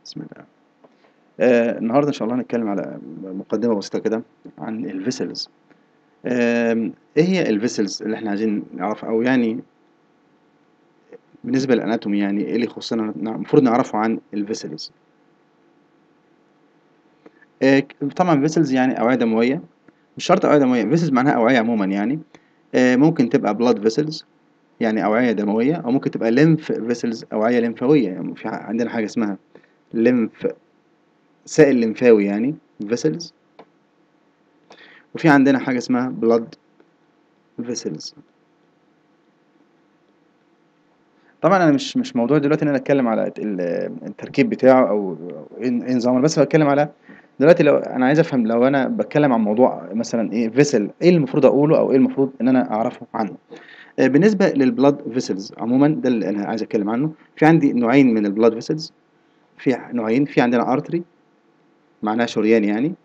بسم الله آه النهارده ان شاء الله هنتكلم على مقدمه بسيطه كده عن الفيسلز آه ايه هي الفيسلز اللي احنا عايزين نعرفها او يعني بالنسبه للاناتومي يعني ايه اللي يخصنا المفروض نعرفه عن الفيسلز آه طبعا فيسلز يعني اوعيه دمويه مش شرط اوعيه دمويه فيسلز معناها اوعيه عموما يعني آه ممكن تبقى بلاد فيسلز يعني اوعيه دمويه او ممكن تبقى ليمف فيسلز اوعيه لمفاويه يعني في عندنا حاجه اسمها ليمف سائل لمفاوي يعني vessels وفي عندنا حاجة اسمها blood vessels طبعا انا مش مش موضوع دلوقتي ان انا اتكلم على التركيب بتاعه او ايه نظامه بس بتكلم على دلوقتي لو انا عايز افهم لو انا بتكلم عن موضوع مثلا ايه فيسل ايه المفروض اقوله او ايه المفروض ان انا اعرفه عنه بالنسبه للبلاد فيسلز عموما ده اللي انا عايز اتكلم عنه في عندي نوعين من البلاد فيسلز في نوعين في عندنا ارتري معناها شريان يعني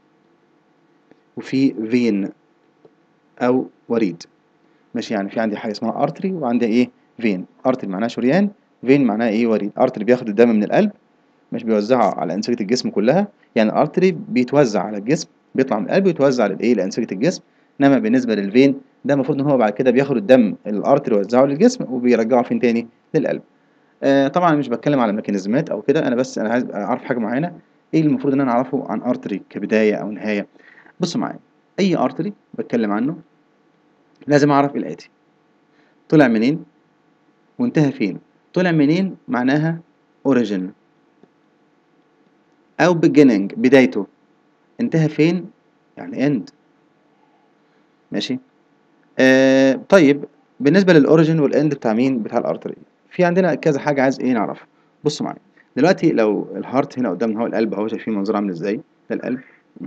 وفي فين او وريد ماشي يعني في عندي حاجه اسمها ارتري وعندي ايه فين ارتري معناها شريان فين معناها ايه وريد ارتري بياخد الدم من القلب مش بيوزعه على انسجه الجسم كلها يعني الارتري بيتوزع على الجسم بيطلع من القلب ويتوزع للايه لانسجه الجسم انما بالنسبه للفين ده المفروض ان هو بعد كده بياخد الدم الارتري يوزعه للجسم وبيرجعه فين تاني للقلب آه طبعا مش بتكلم على ميكانيزمات او كده انا بس انا عايز اعرف حاجه معينه ايه المفروض ان انا اعرفه عن ارتري كبدايه او نهايه بصوا معايا اي ارتري بتكلم عنه لازم اعرف الاتي طلع منين وانتهى فين طلع منين معناها اوريجين او beginning بدايته انتهى فين يعني end ماشي آه طيب بالنسبه للاوريجين والاند بتاع مين بتاع الارتري في عندنا كذا حاجه عايز ايه نعرفها بصوا معايا دلوقتي لو الهارت هنا قدامنا هو القلب اهو شايفين منظره عامل ازاي ده القلب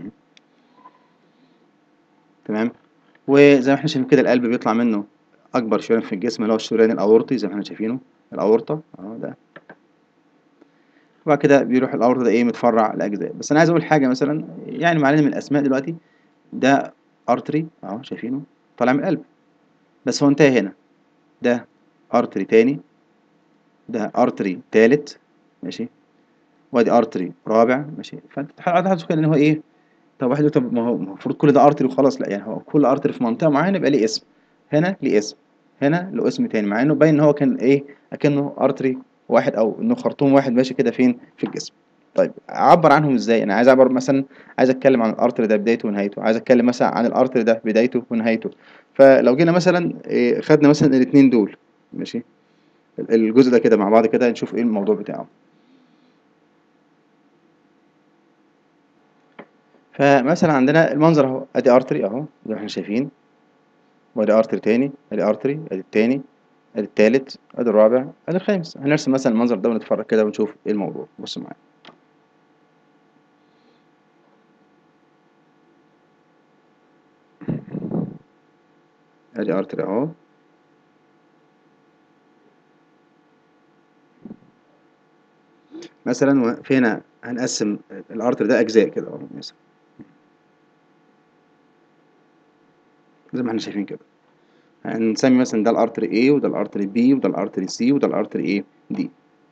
تمام وزي ما احنا شايفين كده القلب بيطلع منه اكبر شريان في الجسم اللي هو الشريان الاورطي زي ما احنا شايفينه الاورطه اهو ده وبعد كده بيروح الاورطه ده ايه متفرع لاجزاء بس انا عايز اقول حاجه مثلا يعني معلنا من الاسماء دلوقتي ده ارتري اهو شايفينه طالع من القلب بس هو انتهى هنا ده ارتري تاني ده ارتري تالت ماشي وادي ارتري رابع ماشي فانت تحاول كده ان هو ايه طب واحد طب ما هو المفروض كل ده ارتري وخلاص لا يعني هو كل ارتري في منطقه معينه يبقى ليه اسم هنا ليه اسم هنا له اسم تاني مع انه باين ان هو كان ايه اكنه ارتري واحد او انه خرطوم واحد ماشي كده فين في الجسم طيب اعبر عنهم ازاي انا عايز اعبر مثلا عايز اتكلم عن الارتري ده بدايته ونهايته عايز اتكلم مثلا عن الارتري ده بدايته ونهايته فلو جينا مثلا إيه خدنا مثلا الاثنين دول ماشي الجزء ده كده مع بعض كده نشوف ايه الموضوع بتاعه فمثلا عندنا المنظر اهو ادي ارتري اهو زي ما احنا شايفين وادي ارتري تاني ادي ارتري ادي التاني ادي التالت ادي الرابع ادي الخامس هنرسم مثلا المنظر ده ونتفرج كده ونشوف ايه الموضوع بصوا معايا ادي ارتري اهو مثلا في هنا هنقسم الارتر ده اجزاء كده اهو مثلا زي ما احنا شايفين كده هنسمي مثلا ده الارتري A وده الارتري B وده الارتري C وده الارتري A D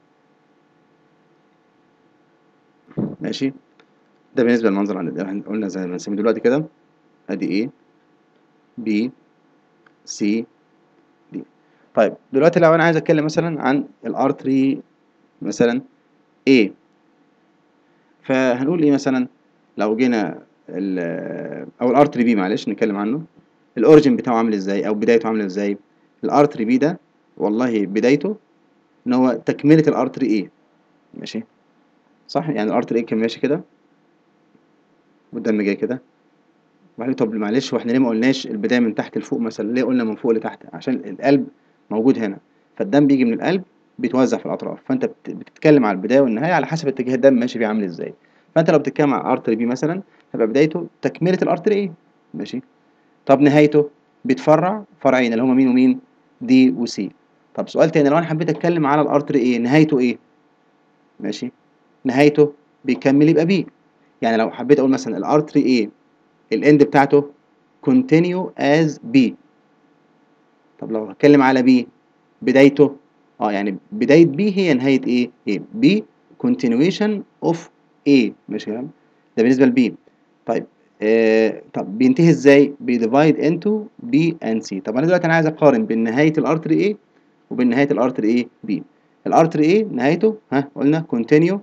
ماشي ده بالنسبه للمنظر عندنا قلنا زي ما بنسميه دلوقتي كده ادي A B C D طيب دلوقتي لو انا عايز اتكلم مثلا عن الارتري مثلا A فهنقول ايه مثلا لو جينا او الارتري بي معلش نتكلم عنه الاوريجن بتاعه عامل ازاي او بدايته عامله ازاي الارتري بي ده والله بدايته ان هو تكمله الارتري ايه ماشي صح يعني الارتري ايه كان ماشي كده والدم جاي كده وبعدين طب معلش واحنا ليه ما قلناش البدايه من تحت لفوق مثلا ليه قلنا من فوق لتحت عشان القلب موجود هنا فالدم بيجي من القلب بيتوزع في الاطراف فانت بتتكلم على البدايه والنهايه على حسب اتجاه الدم ماشي فيه عامل ازاي فانت لو بتتكلم على ارتري بي مثلا هيبقى بدايته تكمله الارتري ايه ماشي طب نهايته بيتفرع فرعين اللي هما مين ومين دي وسي طب سؤال تاني لو انا حبيت اتكلم على الارتري ايه نهايته ايه ماشي نهايته بيكمل يبقى بي يعني لو حبيت اقول مثلا الارتري ايه الاند بتاعته continue as B طب لو هتكلم على B بدايته اه يعني بداية B هي نهاية ايه؟ ايه B continuation of A ماشي كلام ده بالنسبة ل B طيب آه طب بينتهي ازاي؟ بيديفايد into B and C طب انا دلوقتي انا عايز اقارن بين نهاية الارتري A وبين نهاية الارتري A B الارتري A نهايته ها قلنا continue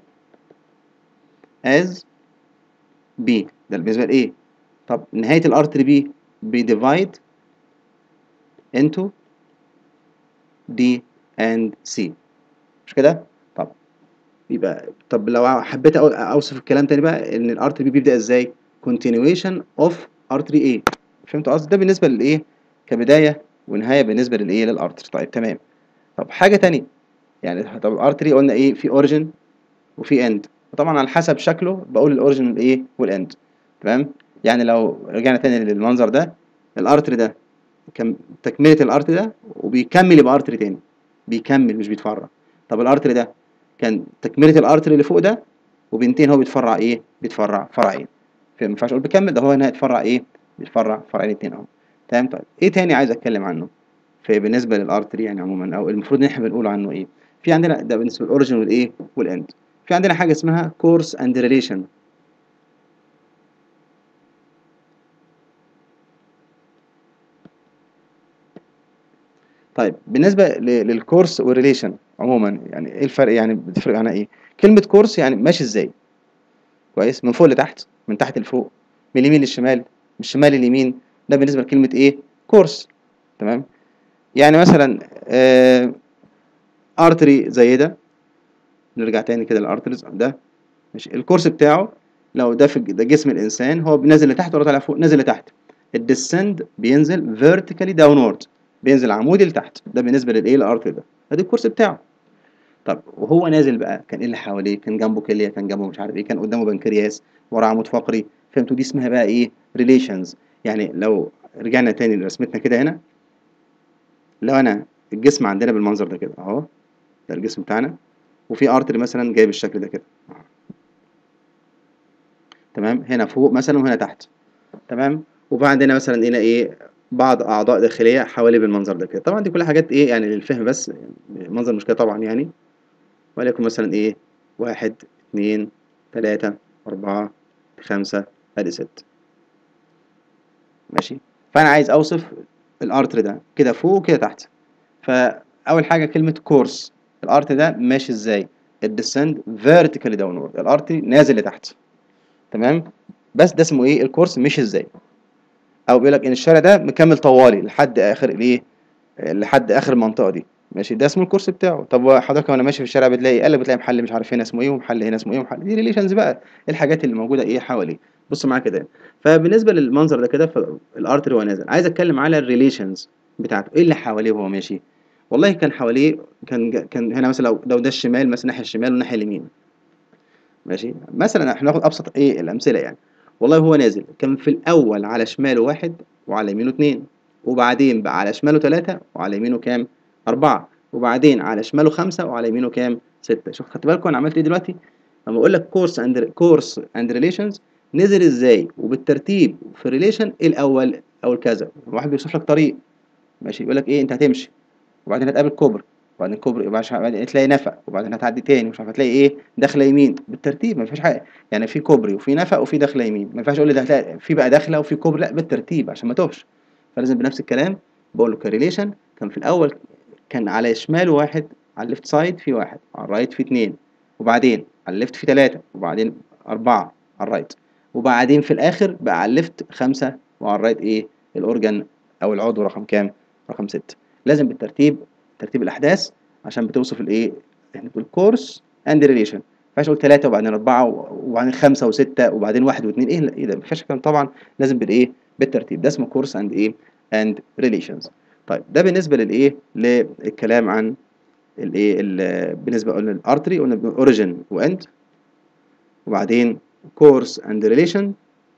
as B ده بالنسبة ل A طب نهاية الارتري B بيديفايد into D and C مش كده؟ طب يبقى طب لو حبيت اوصف الكلام تاني بقى ان الارتري B بيبدأ ازاي؟ continuation of artery A فهمتوا قصدي؟ ده بالنسبة للايه؟ كبداية ونهاية بالنسبة للايه؟ للارتري طيب تمام طب حاجة تانية يعني طب الارتري قلنا ايه؟ في اوريجن وفي اند وطبعا على حسب شكله بقول الاوريجن والايه؟ والاند تمام؟ يعني لو رجعنا تاني للمنظر ده الارتري ده كم تكملة الارتري ده وبيكمل يبقى ارتري تاني بيكمل مش بيتفرع طب الارتري ده كان تكملة الارتري اللي فوق ده وبينتهي هو بيتفرع ايه؟ بيتفرع فرعين ما ينفعش اقول بيكمل ده هو هنا هيتفرع ايه؟ بيتفرع فرعين اتنين اهو تمام طيب ايه تاني عايز اتكلم عنه؟ فبالنسبة للارتري يعني عموما او المفروض ان احنا بنقول عنه ايه؟ في عندنا ده بالنسبة للاوريجن والايه؟ والاند في عندنا حاجة اسمها كورس اند ريليشن طيب بالنسبة للكورس والريليشن عموما يعني ايه الفرق يعني بتفرق عنها ايه؟ كلمة كورس يعني ماشي ازاي؟ كويس من فوق لتحت من تحت لفوق من اليمين للشمال من الشمال لليمين ده بالنسبة لكلمة ايه؟ كورس تمام؟ يعني مثلا آه ارتري زي ده نرجع تاني كده للارتريز ده ماشي الكورس بتاعه لو ده في ده جسم الانسان هو نازل لتحت ولا طالع فوق نازل لتحت الديسند بينزل فيرتيكالي داونورد بينزل عمودي لتحت ده بالنسبه للايه الارتري ده ادي الكورس بتاعه طب وهو نازل بقى كان ايه اللي حواليه كان جنبه كليه كان جنبه مش عارف ايه كان قدامه بنكرياس ورا عمود فقري فهمتوا دي اسمها بقى ايه ريليشنز يعني لو رجعنا تاني لرسمتنا كده هنا لو انا الجسم عندنا بالمنظر ده كده اهو ده الجسم بتاعنا وفي ارتري مثلا جاي بالشكل ده كده تمام هنا فوق مثلا وهنا تحت تمام وبقى عندنا مثلا هنا ايه بعض اعضاء داخليه حوالي بالمنظر ده كده طبعا دي كلها حاجات ايه يعني للفهم بس منظر مش كده طبعا يعني وليكن مثلا ايه واحد اتنين تلاتة أربعة خمسة ادي ست ماشي فأنا عايز أوصف الارتري ده كده فوق وكده تحت فأول حاجة كلمة كورس الارتري ده ماشي ازاي الديسند فيرتيكالي داونورد الارتري نازل لتحت تمام بس ده اسمه ايه الكورس مش ازاي او بيقول لك ان الشارع ده مكمل طوالي لحد اخر الايه لحد اخر المنطقه دي ماشي ده اسمه الكورس بتاعه طب حضرتك وانا ماشي في الشارع بتلاقي قال بتلاقي محل مش عارف هنا اسمه ايه ومحل هنا اسمه ايه ومحل دي ريليشنز بقى الحاجات اللي موجوده ايه حواليه بص معايا كده فبالنسبه للمنظر ده كده الارتري وهو نازل عايز اتكلم على الريليشنز بتاعته ايه اللي حواليه وهو ماشي والله كان حواليه كان كان هنا مثلا لو لو ده الشمال مثلا ناحيه الشمال والناحيه اليمين ماشي مثلا احنا ناخد ابسط ايه الامثله يعني والله هو نازل كان في الاول على شماله واحد وعلى يمينه اتنين وبعدين بقى على شماله تلاتة وعلى يمينه كام أربعة وبعدين على شماله خمسة وعلى يمينه كام ستة شوف خدت بالكم أنا عملت إيه دلوقتي لما أقول لك كورس أند كورس أند ريليشنز نزل إزاي وبالترتيب في ريليشن إيه الأول أول كذا واحد بيوصف لك طريق ماشي يقول لك إيه أنت هتمشي وبعدين هتقابل كوبري وبعدين كوبري وبعدين تلاقي نفق وبعدين هتعدي تاني مش عارف هتلاقي ايه داخله يمين بالترتيب ما فيش حاجه يعني في كوبري وفي نفق وفي داخله يمين ما ينفعش اقول لي ده هتلاقي في بقى داخله وفي كوبري لا بالترتيب عشان ما توهش فلازم بنفس الكلام بقول له كريليشن كان في الاول كان على شماله واحد على الليفت سايد في واحد على الرايت في اتنين وبعدين على الليفت في تلاتة وبعدين أربعة على الرايت وبعدين في الآخر بقى على الليفت خمسة وعلى الرايت إيه الأورجن أو العضو رقم كام؟ رقم ستة لازم بالترتيب ترتيب الأحداث عشان بتوصف الايه احنا بنقول كورس اند ريليشن ما ينفعش اقول ثلاثه وبعدين اربعه وبعدين خمسه وسته وبعدين واحد واثنين ايه ايه ده ما ينفعش الكلام طبعا لازم بالايه بالترتيب ده اسمه كورس اند ايه اند ريليشنز طيب ده بالنسبه للايه للكلام عن الايه بالنسبه قلنا الارتري قلنا اوريجن واند وبعدين كورس اند ريليشن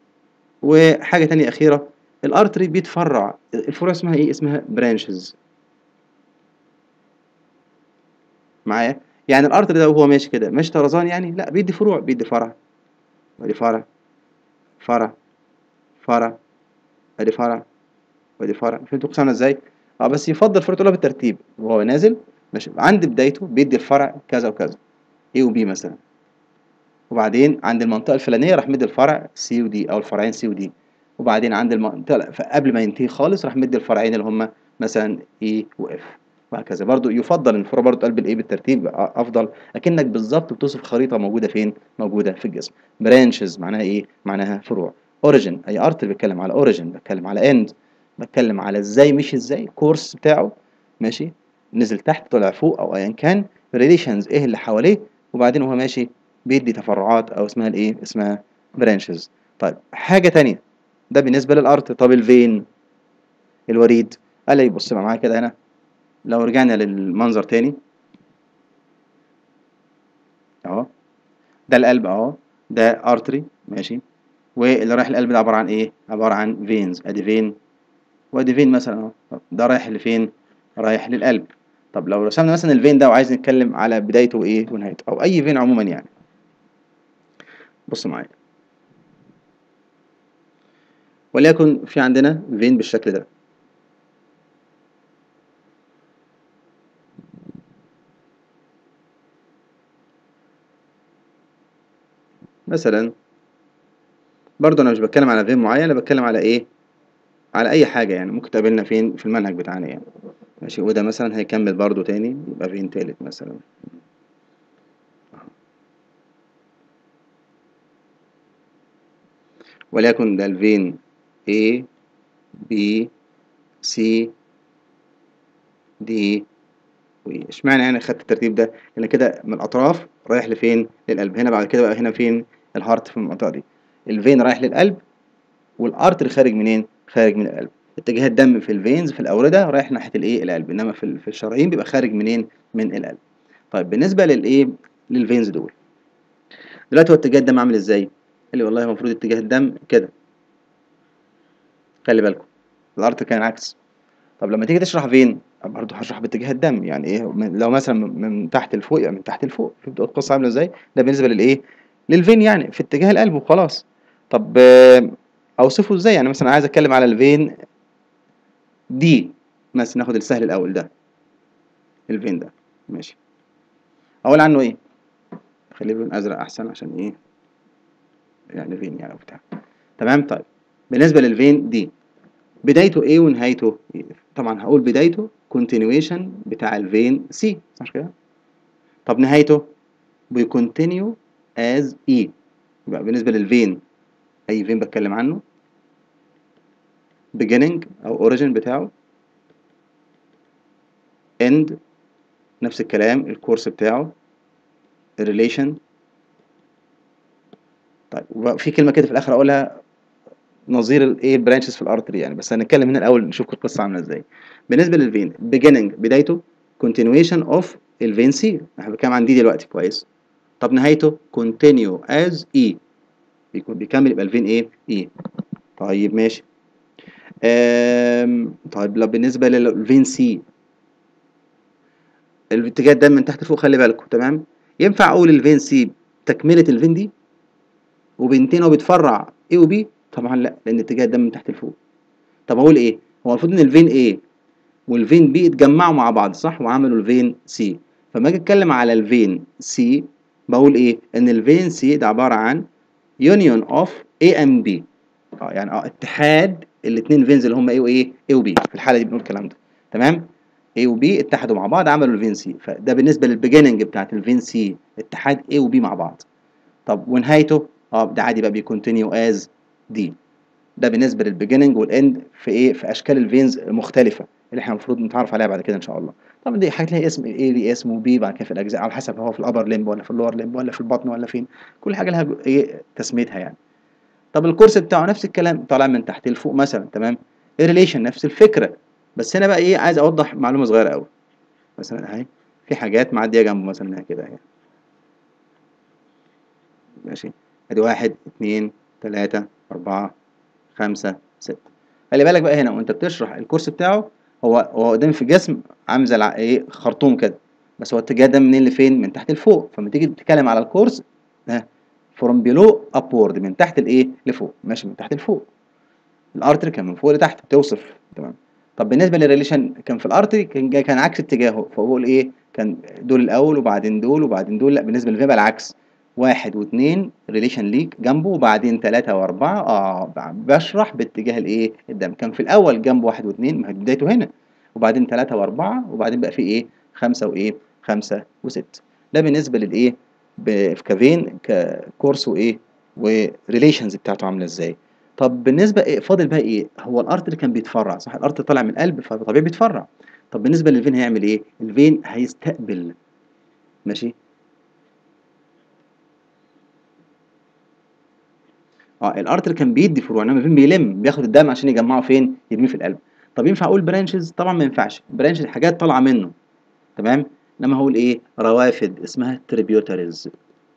وحاجه ثانيه اخيره الارتري بيتفرع الفروع اسمها ايه اسمها برانشز معايا يعني الارتري ده وهو ماشي كده مش طرزان يعني لا بيدي فروع بيدي فرع ادي فرع فرع فرع ادي فرع وادي فرع فهمتوا قسمنا ازاي اه بس يفضل الفروع تقولها بالترتيب وهو نازل ماشي عند بدايته بيدي الفرع كذا وكذا A و B مثلا وبعدين عند المنطقة الفلانية راح مدي الفرع C و D أو الفرعين C و D وبعدين عند المنطقة قبل ما ينتهي خالص راح مدي الفرعين اللي هم مثلا E و F وهكذا برضو يفضل ان الفروع برضو قلب الايه بالترتيب افضل اكنك بالظبط بتوصف خريطه موجوده فين موجوده في الجسم برانشز معناها ايه معناها فروع اوريجن اي ارت بيتكلم على اوريجن بتكلم على اند بتكلم على ازاي مشي ازاي الكورس بتاعه ماشي نزل تحت طلع فوق او ايا كان ريليشنز ايه اللي حواليه وبعدين وهو ماشي بيدي تفرعات او اسمها الايه اسمها برانشز طيب حاجه تانية ده بالنسبه للارت طب الفين الوريد قال لي بص معايا كده هنا لو رجعنا للمنظر تاني اهو ده القلب اهو ده ارتري ماشي واللي رايح القلب ده عباره عن ايه عباره عن فينز ادي فين وادي فين مثلا اهو ده رايح لفين رايح للقلب طب لو رسمنا مثلا الفين ده وعايز نتكلم على بدايته وايه ونهايته او اي فين عموما يعني بص معايا وليكن في عندنا فين بالشكل ده مثلا برضه انا مش بتكلم على فين معين انا بتكلم على ايه على اي حاجه يعني ممكن تقابلنا فين في المنهج بتاعنا يعني ماشي وده مثلا هيكمل برضه تاني يبقى فين تالت مثلا وليكن ده الفين A B C D اشمعنى يعني خدت الترتيب ده لان كده من الاطراف رايح لفين للقلب هنا بعد كده بقى هنا فين الهارت في المنطقه دي الفين رايح للقلب والارتري خارج منين خارج من القلب اتجاه الدم في الفينز في الاورده رايح ناحيه الايه القلب انما في في الشرايين بيبقى خارج منين من القلب طيب بالنسبه للايه للفينز دول دلوقتي هو اتجاه الدم عامل ازاي قال لي والله المفروض اتجاه الدم كده خلي بالكم الارتري كان عكس طب لما تيجي تشرح فين برضه هشرح باتجاه الدم يعني ايه لو مثلا من تحت لفوق يعني من تحت لفوق فهمت القصه عامله ازاي ده بالنسبه للايه للفين يعني في اتجاه القلب وخلاص طب اوصفه ازاي يعني مثلا عايز اتكلم على الفين دي مثلا ناخد السهل الاول ده الفين ده ماشي اقول عنه ايه خليه بلون ازرق احسن عشان ايه يعني فين يعني وبتاع تمام طيب بالنسبه للفين دي بدايته ايه ونهايته إيه؟ طبعا هقول بدايته continuation بتاع الفين سي صح كده طب نهايته بيكونتينيو as E يبقى بالنسبة للفين أي فين بتكلم عنه beginning أو origin بتاعه end نفس الكلام الكورس بتاعه الريليشن طيب وفي كلمة كده في الآخر أقولها نظير الايه برانشز في الارتري يعني بس هنتكلم هنا الاول نشوف القصه عامله ازاي بالنسبه للفين beginning بدايته continuation of الفين سي احنا بنتكلم عن دي دلوقتي كويس طب نهايته continue as E بيكون بيكمل يبقى الفين ايه E طيب ماشي آم طيب لو بالنسبه للفين سي الاتجاه ده من تحت لفوق خلي بالكم تمام ينفع اقول الفين سي تكمله الفين دي وبنتين وبيتفرع A و B طبعا لا لان اتجاه الدم من تحت لفوق طب اقول ايه هو المفروض ان الفين A والفين B اتجمعوا مع بعض صح وعملوا الفين C فما اجي اتكلم على الفين C بقول ايه ان الفين C ده عباره عن union of A and B اه يعني اه اتحاد الاثنين فينز اللي هم A وايه A و B في الحاله دي بنقول الكلام ده تمام A و B اتحدوا مع بعض عملوا الفين C فده بالنسبه للبيجيننج بتاعت الفين C اتحاد A و B مع بعض طب ونهايته اه ده عادي بقى بيكونتينيو از دي ده بالنسبه للبيجيننج والاند في ايه في اشكال الفينز مختلفه اللي احنا المفروض نتعرف عليها بعد كده ان شاء الله طبعا دي حاجات ليها اسم ايه ليه اسم وبي بعد كده في الاجزاء على حسب هو في الابر ليمب ولا في اللور ليمب ولا في البطن ولا فين كل حاجه لها ايه تسميتها يعني طب الكورس بتاعه نفس الكلام طالع من تحت لفوق مثلا تمام الريليشن نفس الفكره بس هنا بقى ايه عايز اوضح معلومه صغيره قوي مثلا اهي في حاجات معديه جنبه مثلا كده اهي ماشي ادي واحد اتنين تلاتة أربعة خمسة ستة خلي بالك بقى هنا وأنت بتشرح الكورس بتاعه هو هو قدام في الجسم عامل زي إيه خرطوم كده بس هو اتجاه ده منين لفين؟ من تحت لفوق فلما تيجي تتكلم على الكورس ها فروم بيلو ابورد من تحت لايه؟ لفوق ماشي من تحت لفوق الارتري كان من فوق لتحت بتوصف تمام طب بالنسبه للريليشن كان في الارتري كان كان عكس اتجاهه فبقول ايه؟ كان دول الاول وبعدين دول وبعدين دول لا بالنسبه للفين بقى العكس واحد واثنين ريليشن ليك جنبه وبعدين ثلاثة وأربعة اه ب- بشرح باتجاه الايه الدم كان في الأول جنبه واحد واثنين ما هي بدايته هنا وبعدين ثلاثة وأربعة وبعدين بقى في ايه خمسة وايه خمسة وستة ده بالنسبة للايه ب- في كافين ككورس وايه وريليشنز بتاعته عاملة ازاي طب بالنسبة ايه فاضل بقى ايه هو الارتري كان بيتفرع صح الارتري طالع من القلب فطبيعي بيتفرع طب بالنسبة للفين هيعمل ايه الفين هيستقبل ماشي اه الارتري كان بيدي فروع انما الفين بيلم بياخد الدم عشان يجمعه فين يرميه في القلب طب ينفع اقول برانشز طبعا ما ينفعش برانشز حاجات طالعه منه تمام انما هقول ايه روافد اسمها تريبيوتريز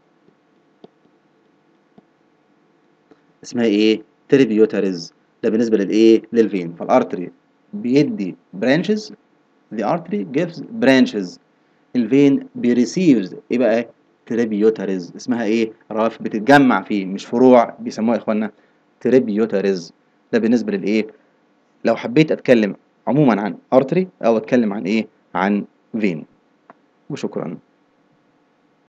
اسمها ايه تريبيوتريز ده بالنسبه للايه للفين فالارتري بيدي برانشز the artery gives branches الفين بيريسيفز ايه بقى تريبيوتريز اسمها ايه روافد بتتجمع فيه مش فروع بيسموها يا اخوانا تريبيوتريز ده بالنسبه للايه لو حبيت اتكلم عموما عن ارتري او اتكلم عن ايه عن فين وشكرا